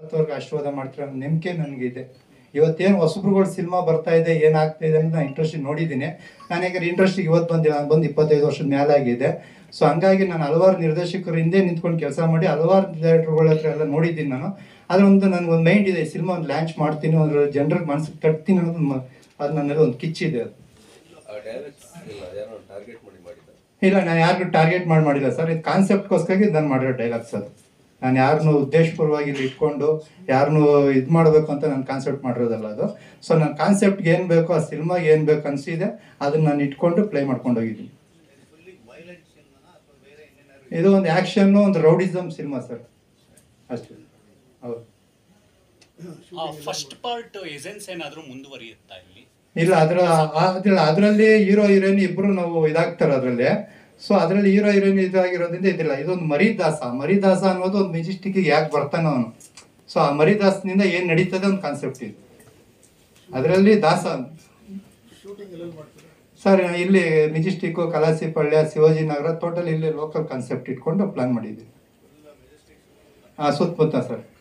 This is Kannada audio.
ಇವತ್ತವರೆಗೆ ಆಶೀರ್ವಾದ ಮಾಡ್ತೀರ ಅನ್ನೋ ನಂಬಿಕೆ ನನಗಿದೆ ಇವತ್ತೇನು ಹೊಸಬ್ರುಗಳು ಸಿನಿಮಾ ಬರ್ತಾ ಇದೆ ಏನಾಗ್ತಾ ಇದೆ ಅಂತ ನಾನು ಇಂಟ್ರೆಸ್ಟ್ ನೋಡಿದ್ದೀನಿ ನಾನು ಯಾಕಂದ್ರೆ ಇಂಟ್ರೆಸ್ಟಿಗೆ ಇವತ್ತು ಬಂದಿಲ್ಲ ನಾನು ಬಂದು ಇಪ್ಪತ್ತೈದು ವರ್ಷದ ಮೇಲೆ ಆಗಿದೆ ಸೊ ಹಂಗಾಗಿ ನಾನು ಹಲವಾರು ನಿರ್ದೇಶಕರು ಹಿಂದೆ ನಿಂತ್ಕೊಂಡು ಕೆಲಸ ಮಾಡಿ ಹಲವಾರು ಡೈರೆಕ್ಟರ್ಗಳ ಹತ್ರ ಎಲ್ಲ ನೋಡಿದ್ದೀನಿ ನಾನು ಅದ್ರ ಒಂದು ನನಗೊಂದು ಮೈಂಡ್ ಇದೆ ಸಿನಿಮಾ ಒಂದು ಲಾಂಚ್ ಮಾಡ್ತೀನಿ ಒಂದು ಜನರಿಗೆ ಮನಸ್ಸಿಗೆ ತಟ್ತೀನಿ ಅನ್ನೋದು ಮ- ಅದು ನನ್ನಲ್ಲಿ ಒಂದು ಕಿಚ್ಚಿದೆ ಅದು ಆ ಡೈರೆಕ್ಟ್ ಇಲ್ಲ ಯಾರೋ ಟಾರ್ಗೆಟ್ ಮಾಡಿ ಮಾಡಿದ್ದಾರೆ ಇಲ್ಲ ನಾನು ಯಾರಿಗೂ ಟಾರ್ಗೆಟ್ ಮಾಡಿ ಮಾಡಿಲ್ಲ ಸರ್ ಇದು ಕಾನ್ಸೆಪ್ಟ್ಗೋಸ್ಕರ ನಾನು ಮಾಡಿರೋ ಡೈಲಾಗ್ಸ್ ಅದು ನಾನು ಯಾರನ್ನು ಉದ್ದೇಶಪೂರ್ವವಾಗಿ ಇಲ್ಲಿ ಇಟ್ಕೊಂಡು ಯಾರನ್ನು ಇದು ಮಾಡಬೇಕು ಅಂತ ನಾನು ಕಾನ್ಸೆಪ್ಟ್ ಮಾಡಿರೋದಲ್ಲ ಅದು ಸೊ ನನ್ನ ಕಾನ್ಸೆಪ್ಟ್ಗೆ ಏನು ಬೇಕೋ ಆ ಸಿನಿಮಾಗೆ ಏನು ಬೇಕು ಅನಿಸಿದೆ ಅದನ್ನ ನಾನು ಇಟ್ಕೊಂಡು ಪ್ಲೇ ಮಾಡ್ಕೊಂಡು ಹೋಗಿದ್ದೀನಿ ಇದು ಒಂದು ಆ್ಯಕ್ಷನ್ನು ಒಂದು ರೌಡಿಸಮ್ ಸಿನಿಮಾ ಸರ್ ಅಷ್ಟೇ ಹೌದು ಫಸ್ಟ್ ಪಾರ್ಟ್ ಎಸೆನ್ಸ್ ಏನಾದರೂ ಮುಂದುವರಿಯುತ್ತಾ ಇಲ್ಲಿ ಇಲ್ಲ ಅದ್ರ ಅದ್ರಲ್ಲಿ ಅದರಲ್ಲಿ ಹೀರೋ ಹೀರೋಯಿನ್ ಇಬ್ರು ನಾವು ಇದಾಗ್ತಾರೆ ಅದರಲ್ಲಿ ಸೊ ಅದರಲ್ಲಿ ಹೀರೋ ಹೀರೋಯಿನ್ ಇದಾಗಿರೋದ್ರಿಂದ ಇದಿಲ್ಲ ಇದೊಂದು ಮರಿದಾಸ ಮರಿದಾಸ ಅನ್ನೋದು ಒಂದು ಮೆಜೆಸ್ಟಿಕ್ ಯಾಕೆ ಬರ್ತಾನೆ ಅವನು ಸೊ ಆ ಮರಿದಾಸನಿಂದ ಏನ್ ನಡೀತದೆ ಒಂದು ಕಾನ್ಸೆಪ್ಟ್ ಇದು ಅದರಲ್ಲಿ ದಾಸ ಸರ್ ಇಲ್ಲಿ ಮೆಜೆಸ್ಟಿಕ್ ಕಲಾಸಿಪಳ್ಯ ಶಿವಾಜಿ ನಗರ ಟೋಟಲ್ ಇಲ್ಲಿ ಲೋಕಲ್ ಕಾನ್ಸೆಪ್ಟ್ ಇಟ್ಕೊಂಡು ಪ್ಲಾನ್ ಮಾಡಿದ್ದೀವಿ ಹಾಂ ಸುತ್ತಮುತ್ತ ಸರ್